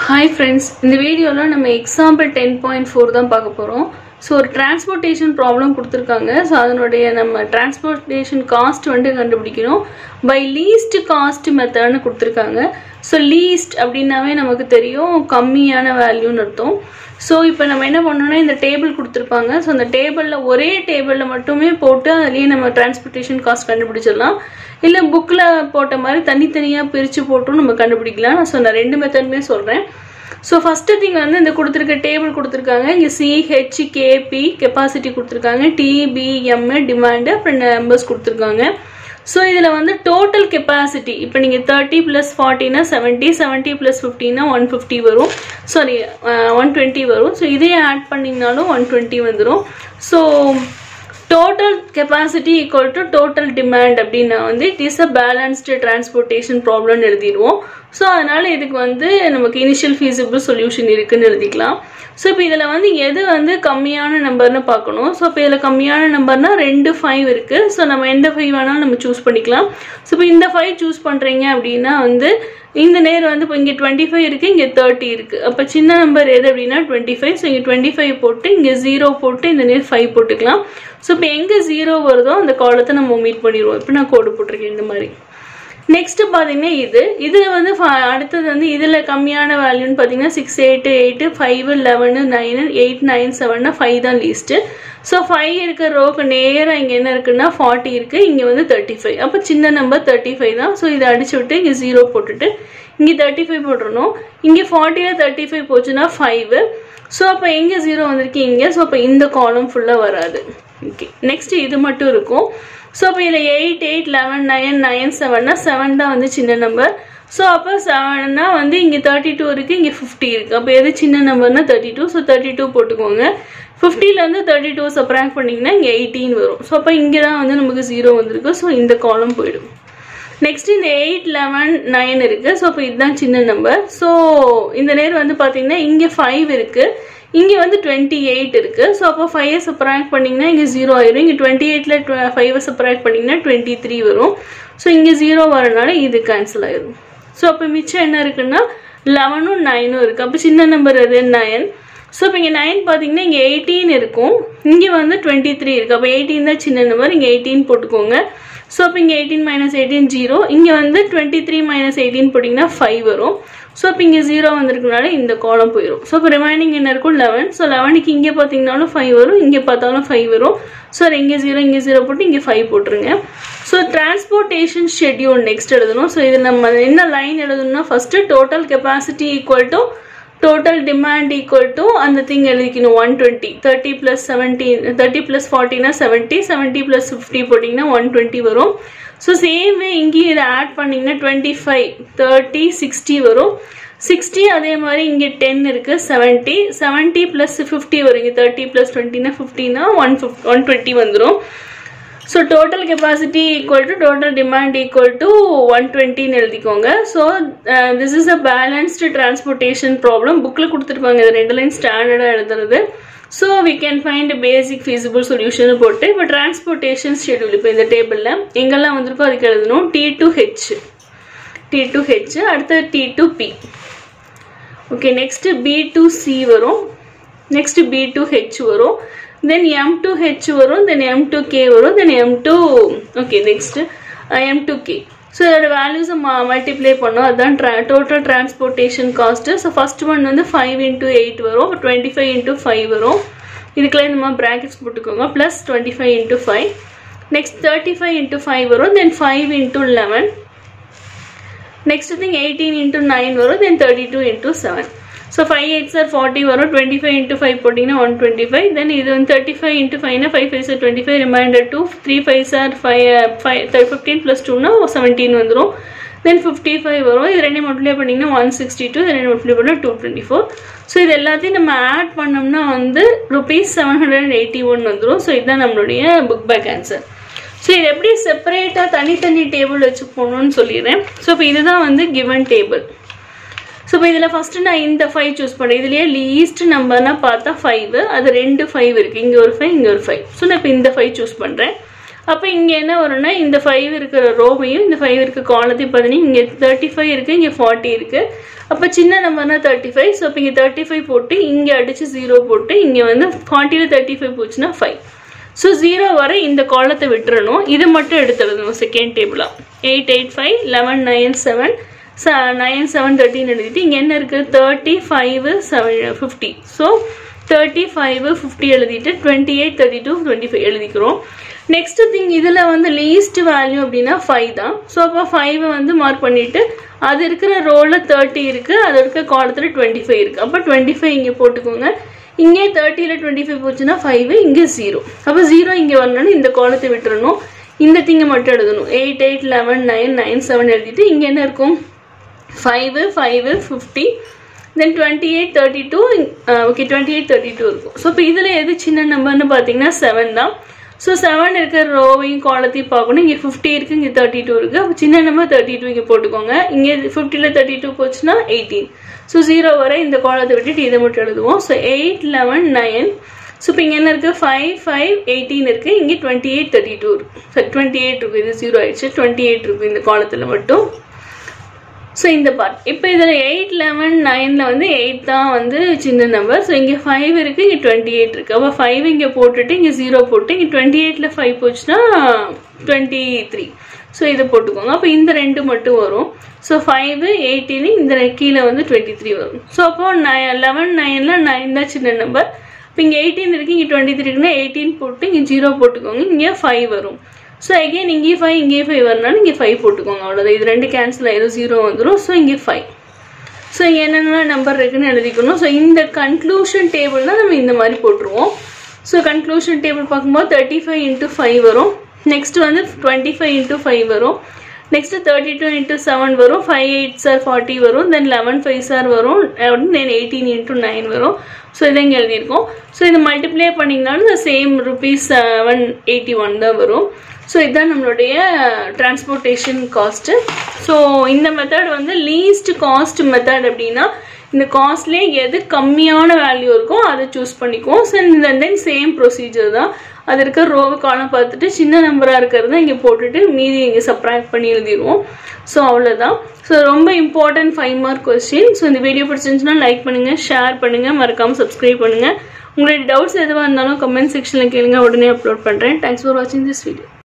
hi friends இந்த வீடியோவில் நம்ம எக்ஸாம்பிள் டென் பாயிண்ட் ஃபோர் தான் பார்க்க போகிறோம் ஸோ ஒரு டிரான்ஸ்போர்ட்டேஷன் ப்ராப்ளம் கொடுத்துருக்காங்க ஸோ அதனுடைய நம்ம டிரான்ஸ்போர்ட்டேஷன் காஸ்ட் வந்து கண்டுபிடிக்கணும் பை லீஸ்ட் காஸ்ட் மெத்தட்னு கொடுத்துருக்காங்க ஸோ லீஸ்ட் அப்படின்னாவே நமக்கு தெரியும் கம்மியான வேல்யூன்னு அர்த்தம் ஸோ இப்போ நம்ம என்ன பண்ணோம்னா இந்த டேபிள் கொடுத்துருப்பாங்க ஸோ அந்த டேபிளில் ஒரே டேபிளில் மட்டுமே போட்டு அதுலேயே நம்ம டிரான்ஸ்போர்ட்டேஷன் காஸ்ட் கண்டுபிடிச்சிடலாம் இல்லை புக்கில் போட்ட மாதிரி தனித்தனியாக பிரித்து போட்டும் நம்ம கண்டுபிடிக்கலாம் நான் சொன்ன ரெண்டு மெத்தடுமே சொல்கிறேன் ஸோ ஃபஸ்ட்டு திங் வந்து இந்த கொடுத்துருக்க டேபிள் கொடுத்துருக்காங்க இங்கே சிஹெச் கேபி கெப்பாசிட்டி கொடுத்துருக்காங்க டிபிஎம் டிமாண்டு அப்புறம் நம்பர்ஸ் கொடுத்துருக்காங்க ஸோ இதில் வந்து டோட்டல் கெப்பாசிட்டி இப்போ நீங்கள் தேர்ட்டி ப்ளஸ் ஃபார்ட்டினா செவன்ட்டி செவன்ட்டி ப்ளஸ் ஃபிஃப்டினா ஒன் ஃபிஃப்டி வரும் சாரி ஒன் டுவெண்ட்டி வரும் ஸோ இதையே ஆட் பண்ணிங்கனாலும் ஒன் டுவெண்ட்டி வந்துடும் so total capacity equal to total demand அப்படின்னா வந்து it is a balanced transportation ப்ராப்ளம்னு எழுதிடுவோம் ஸோ அதனால் இதுக்கு வந்து நமக்கு இனிஷியல் ஃபீஸிபிள் சொல்யூஷன் இருக்குன்னு எழுதிக்கலாம் ஸோ இப்போ இதில் வந்து எது வந்து கம்மியான நம்பர்னு பார்க்கணும் ஸோ இப்போ இதில் கம்மியான நம்பர்னா ரெண்டு ஃபைவ் இருக்குது ஸோ நம்ம எந்த ஃபைவ் வேணாலும் நம்ம சூஸ் பண்ணிக்கலாம் ஸோ இப்போ இந்த ஃபைவ் சூஸ் பண்ணுறீங்க அப்படின்னா வந்து இந்த நேர் வந்து இப்போ இங்கே டுவெண்ட்டி ஃபைவ் இருக்குது இங்கே தேர்ட்டி இருக்குது அப்போ சின்ன நம்பர் எது அப்படின்னா டுவெண்ட்டி ஃபைவ் ஸோ இங்கே டுவெண்ட்டி ஃபைவ் போட்டு இங்கே ஜீரோ போட்டு இந்த நேர் ஃபைவ் போட்டுக்கலாம் ஸோ இப்போ எங்கே ஜீரோ வருதோ அந்த காலத்தை நம்ம மீட் பண்ணிடுவோம் இப்போ நான் கோடு போட்டிருக்கேன் இந்த மாதிரி நெக்ஸ்ட் பார்த்தீங்கன்னா இது இதில் வந்து அடுத்தது வந்து இதில் கம்மியான வேல்யூன்னு பார்த்தீங்கன்னா six eight eight five eleven nine eight nine செவன்னா ஃபைவ் தான் லீஸ்ட்டு ஸோ ஃபைவ் இருக்கிற ரோக்கு நேராக இங்கே என்ன இருக்குன்னா ஃபார்ட்டி இருக்குது இங்கே வந்து தேர்ட்டி ஃபைவ் அப்போ சின்ன நம்பர் தேர்ட்டி ஃபைவ் தான் ஸோ இதை அடிச்சு விட்டு இங்கே ஜீரோ போட்டுட்டு இங்கே தேர்ட்டி ஃபைவ் போட்டுருணும் இங்கே ஃபார்ட்டியில் தேர்ட்டி ஃபைவ் போச்சுன்னா ஃபைவ் ஸோ அப்போ எங்கே ஜீரோ வந்திருக்கு இங்கே ஸோ அப்போ இந்த காலம் ஃபுல்லாக வராது ஓகே நெக்ஸ்ட் இது மட்டும் இருக்கும் ஸோ அப்போ இதில் eight eight eleven nine nine செவன்னா செவன் தான் வந்து சின்ன நம்பர் ஸோ அப்போ செவன்னா வந்து இங்கே தேர்ட்டி டூ இருக்குது இங்கே ஃபிஃப்டி இருக்குது அப்போ எது சின்ன நம்பர்னா thirty two so thirty two போட்டுக்கோங்க ஃபிஃப்டிலேருந்து தேர்ட்டி டூ சப்ராக்ட் பண்ணிங்கன்னா இங்கே எயிட்டீன் வரும் ஸோ அப்போ இங்கே தான் வந்து நமக்கு ஜீரோ வந்திருக்கு ஸோ இந்த காலம் போயிடும் நெக்ஸ்ட் இந்த எயிட் லெவன் நைன் இருக்குது ஸோ அப்போ இதுதான் சின்ன நம்பர் ஸோ இந்த நேரம் வந்து பார்த்தீங்கன்னா இங்கே ஃபைவ் இருக்குது இங்கே வந்து டுவெண்ட்டி எயிட் இருக்குது ஸோ அப்போ ஃபைவ் சப்ராக்ட் பண்ணிங்கன்னா இங்கே ஜீரோ ஆயிரும் இங்கே டுவெண்ட்டி எயிட்டில் ஃபைவ் சப்ராக்ட் பண்ணிங்கன்னா டுவெண்ட்டி த்ரீ வரும் ஸோ இங்கே ஜீரோ வரனால இது கேன்சல் ஆயிரும் ஸோ அப்போ மிச்சம் என்ன இருக்குன்னா லெவனும் நைனும் இருக்குது அப்போ சின்ன நம்பர் அது நயன் ஸோ இப்போ இங்கே நைன் பார்த்தீங்கன்னா இங்கே எயிட்டீன் இருக்கும் இங்கே வந்து டுவெண்ட்டி த்ரீ இருக்குது அப்போ எயிட்டீன் தான் சின்ன நம்பர் இங்கே எயிட்டீன் போட்டுக்கோங்க ஸோ அப்போ இங்கே எயிட்டீன் மைனஸ் எயிட்டீன் ஜீரோ இங்கே வந்து டுவெண்ட்டி த்ரீ மைனஸ் எயிட்டீன் போட்டிங்கன்னா ஃபைவ் வரும் ஸோ இப்போ இங்கே ஜீரோ வந்திருக்கனால இந்த காலம் போயிடும் ஸோ இப்போ ரிமைனிங் என்ன இருக்கும் லெவன் ஸோ லெவனுக்கு இங்கே பார்த்தீங்கனாலும் ஃபைவ் வரும் இங்கே பார்த்தாலும் ஃபைவ் வரும் ஸோ இங்கே ஜீரோ இங்கே ஜீரோ போட்டு இங்கே ஃபைவ் போட்டுருங்க ஸோ டிரான்ஸ்போர்ட்டேஷன் ஷெட்யூல் நெக்ஸ்ட் எழுதணும் ஸோ இதில் நம்ம என்ன லைன் எழுதணும்னா first total capacity equal to total demand equal to அந்த திங் எழுதிக்கணும் one twenty thirty plus seventeen thirty plus ஃபார்ட்டினா செவன்ட்டி செவன்ட்டி ப்ளஸ் ஃபிஃப்டி போட்டிங்கன்னா ஒன் டுவெண்ட்டி வரும் ஸோ சேம் வே இங்கேயும் இதை ஆட் பண்ணிங்கன்னா டுவெண்ட்டி ஃபைவ் தேர்ட்டி சிக்ஸ்டி வரும் sixty அதே மாதிரி இங்கே டென் இருக்குது செவன்ட்டி செவன்ட்டி ப்ளஸ் ஃபிஃப்டி வரும் இங்கே தேர்ட்டி ப்ளஸ் டுவெண்ட்டினா ஃபிஃப்டினா ஒன் ஃபிஃப்ட் ஒன் டுவெண்ட்டி வந்துடும் so total capacity equal to total demand equal to one டுவெண்ட்டின்னு எழுதிக்கோங்க so this is a balanced transportation problem புக்கில் கொடுத்துருப்பாங்க இது ரெண்டு லைன் ஸ்டாண்டர்டாக எழுதுறது so we can find basic feasible solution போட்டு இப்போ டிரான்ஸ்போர்ட்டேஷன் ஷெடியூல் இப்போ இந்த டேபிளில் எங்கெல்லாம் வந்திருக்கோ அதுக்கு எழுதணும் D to H D to H அடுத்து D to B okay next B to C வரும் நெக்ஸ்ட் பி டு ஹெச் வரும் தென் எம் டு ஹெச் வரும் தென் எம் டு கே வரும் then M to okay next M to K so இதோட வேல்யூஸை மா multiply பண்ணோம் அதுதான் ட்ரா total transportation cost so first one வந்து ஃபைவ் இன்ட்டு எயிட் வரும் டுவெண்ட்டி ஃபைவ் இன்ட்டு ஃபைவ் வரும் இதுக்கெல்லாம் இந்த மாதிரி ப்ராக்கெட்ஸ் போட்டுக்கோங்க plus twenty five into five next thirty five into five வரும் then five into eleven next thing eighteen into nine வரும் then thirty two into seven so five eight sir forty வரும் twenty five into five போட்டிங்கன்னா one twenty five then இது வந்து thirty five into ஃபைவ்னா five five sir twenty five remainder two three five sir five five fifteen plus டூனா seventeen வந்துடும் then fifty five வரும் இது ரெண்டையும் மல்டிப்ளை பண்ணிங்கன்னா ஒன் சிக்ஸ்டி டூ இது ரெண்டு மல்டிப்ளை பண்ணால் டூ டுவெண்ட்டி ஃபோர் ஸோ இது எல்லாத்தையும் நம்ம ஆட் பண்ணோம்னா வந்து rupees seven hundred and eighty one வந்துடும் ஸோ இதுதான் நம்மளுடைய புக் பேக் ஆன்சர் ஸோ இது எப்படி செப்பரேட்டாக தனித்தனி டேபிள் வச்சு போகணும்னு சொல்லிடுறேன் ஸோ இப்போ இதுதான் வந்து கிவன் டேபிள் ஸோ இப்போ இதில் ஃபஸ்ட்டு நான் இந்த ஃபைவ் சூஸ் பண்ணேன் இதுலேயே லீஸ்ட் நம்பர்னா பார்த்தா ஃபைவ் அது ரெண்டு ஃபைவ் இருக்குது இங்கே ஒரு ஃபைவ் இங்கே ஒரு ஃபைவ் ஸோ நான் இப்போ இந்த ஃபைவ் சூஸ் பண்ணுறேன் அப்போ இங்கே என்ன வரும்னா இந்த ஃபைவ் இருக்கிற ரோவையும் இந்த ஃபைவ் இருக்கிற காலத்தையும் பார்த்தீங்கன்னா இங்கே தேர்ட்டி ஃபைவ் இருக்குது இங்கே ஃபார்ட்டி இருக்குது அப்போ சின்ன நம்பர்னா தேர்ட்டி ஃபைவ் ஸோ இப்போ இங்கே தேர்ட்டி ஃபைவ் போட்டு இங்கே அடித்து ஜீரோ போட்டு இங்கே வந்து ஃபார்ட்டியில் தேர்ட்டி ஃபைவ் போச்சுன்னா ஃபைவ் ஸோ ஜீரோ வரை இந்த காலத்தை விட்டுறணும் இது மட்டும் எடுத்துடணும் செகண்ட் டேபிளாக eight eight five eleven nine seven ச நைன் செவன் தேர்ட்டின்னு எழுதிட்டு இங்கே என்ன இருக்குது thirty five seven fifty so thirty five fifty எழுதிட்டு twenty eight thirty two twenty five எழுதிக்கிறோம் நெக்ஸ்ட் திங் இதில் வந்து லீஸ்ட் வேல்யூ அப்படின்னா ஃபைவ் தான் ஸோ அப்போ ஃபைவ் வந்து மார்க் பண்ணிவிட்டு அது இருக்கிற ரோவில் தேர்ட்டி இருக்குது அது இருக்க காலத்தில் டுவெண்ட்டி ஃபைவ் இருக்குது அப்போ டுவெண்ட்டி ஃபைவ் இங்கே போட்டுக்கோங்க இங்கே தேர்ட்டியில் டுவெண்ட்டி ஃபைவ் போச்சுன்னா ஃபைவ் இங்கே ஜீரோ அப்போ ஜீரோ இங்கே வரணும்னு இந்த காலத்தை விட்டுறணும் இந்த திங்கை மட்டும் எழுதணும் eight eight eleven nine nine seven எழுதிட்டு இங்கே என்ன இருக்கும் five five fifty then twenty eight thirty two okay twenty eight thirty two இருக்கும் ஸோ இப்போ இதில் எது சின்ன நம்பர்னு பார்த்தீங்கன்னா செவன் தான் ஸோ செவன் இருக்கிற ரோவையும் காலத்தையும் பார்க்கணும் இங்கே ஃபிஃப்டி இருக்குது இங்கே தேர்ட்டி டூ இருக்குது அப்போ சின்ன நம்பர் தேர்ட்டி டூ இங்கே போட்டுக்கோங்க இங்கே ஃபிஃப்டியில் தேர்ட்டி டூ போச்சுன்னா எயிட்டீன் ஸோ ஜீரோ வரை இந்த காலத்தை விட்டுட்டு இதை மட்டும் எழுதுவோம் so eight eleven nine so இப்போ இங்கே என்ன இருக்குது ஃபைவ் ஃபைவ் எயிட்டீன் இருக்குது இங்கே டுவெண்ட்டி எயிட் தேர்ட்டி டூ இருக்குது ஸோ டுவெண்ட்டி எயிட் இருக்குது இது ஜீரோ ஆயிடுச்சு டுவெண்ட்டி எயிட் இருக்குது இந்த காலத்தில் மட்டும் ஸோ இந்த பார்ட் இப்போ இதில் எயிட் லெவன் நைனில் வந்து எயிட் தான் வந்து சின்ன நம்பர் ஸோ இங்கே ஃபைவ் இருக்குது இங்கே டுவெண்ட்டி எயிட் இருக்குது அப்போ ஃபைவ் இங்கே போட்டுட்டு இங்கே ஜீரோ போட்டு இங்கே டுவெண்ட்டி எயிட்டில் ஃபைவ் போச்சுன்னா டுவெண்ட்டி த்ரீ ஸோ இதை போட்டுக்கோங்க அப்போ இந்த ரெண்டு மட்டும் வரும் ஸோ ஃபைவ் எயிட்டீன் இந்த கீழே வந்து டுவெண்ட்டி த்ரீ வரும் ஸோ அப்போ நை லெவன் நைனில் நைன் தான் சின்ன நம்பர் இப்போ இங்கே எயிட்டீன் இருக்குது இங்கே டுவெண்ட்டி த்ரீ இருக்குன்னா எயிட்டீன் போட்டு இங்கே ஜீரோ போட்டுக்கோங்க இங்கே ஃபைவ் வரும் ஸோ அகெயின் இங்கேயும் ஃபைவ் இங்கேயும் ஃபைவ் வரனால இங்கே ஃபைவ் போட்டுக்கோங்க அவ்வளோதான் இது ரெண்டு கேன்சல் ஆயிரும் ஜீரோ வந்துடும் ஸோ இங்கே ஃபைவ் ஸோ இங்கே என்னென்ன நம்பர் இருக்குன்னு எழுதிக்கணும் ஸோ இந்த கன்க்ளூஷன் டேபிள் தான் நம்ம இந்த மாதிரி போட்டுருவோம் ஸோ கன்க்ளூஷன் டேபிள் பார்க்கும்போது தேர்ட்டி ஃபைவ் இன்ட்டு ஃபைவ் வரும் நெக்ஸ்ட் வந்து டுவெண்ட்டி ஃபைவ் இன்ட்டு ஃபைவ் வரும் next thirty two into seven வரும் ஃபைவ் எயிட் சார் ஃபார்ட்டி வரும் தென் லெவன் ஃபைவ் சார் வரும் தென் எயிட்டீன் இன்ட்டு நைன் வரும் ஸோ இதை இங்கே எழுதியிருக்கோம் ஸோ இதை மல்டிப்ளை பண்ணிங்கனாலும் இந்த same rupees seven eighty one தான் வரும் ஸோ இதுதான் நம்மளுடைய டிரான்ஸ்போர்ட்டேஷன் காஸ்ட்டு ஸோ இந்த மெத்தட் வந்து லீஸ்ட் காஸ்ட் மெத்தட் அப்படின்னா இந்த காஸ்ட்லேயே எது கம்மியான வேல்யூ இருக்கோ அதை சூஸ் பண்ணிக்குவோம் ஸோ இந்த தென் சேம் ப்ரொசீஜர் தான் அது இருக்க ரோவை காலம் பார்த்துட்டு சின்ன நம்பராக இருக்கிறத இங்கே போட்டுட்டு மீதி இங்கே சப்ராக்ட் பண்ணி எழுதிடுவோம் ஸோ அவ்வளோதான் ஸோ ரொம்ப important five mark question so இந்த வீடியோ பிடிச்சிருந்துச்சுன்னா லைக் பண்ணுங்கள் ஷேர் பண்ணுங்கள் மறக்காமல் சப்ஸ்கிரைப் பண்ணுங்கள் உங்களுடைய டவுட்ஸ் எதுவாக இருந்தாலும் கமெண்ட் செக்ஷனில் கேளுங்க உடனே அப்லோட் பண்ணுறேன் தேங்க்ஸ் ஃபார் வாட்சிங் திஸ் வீடியோ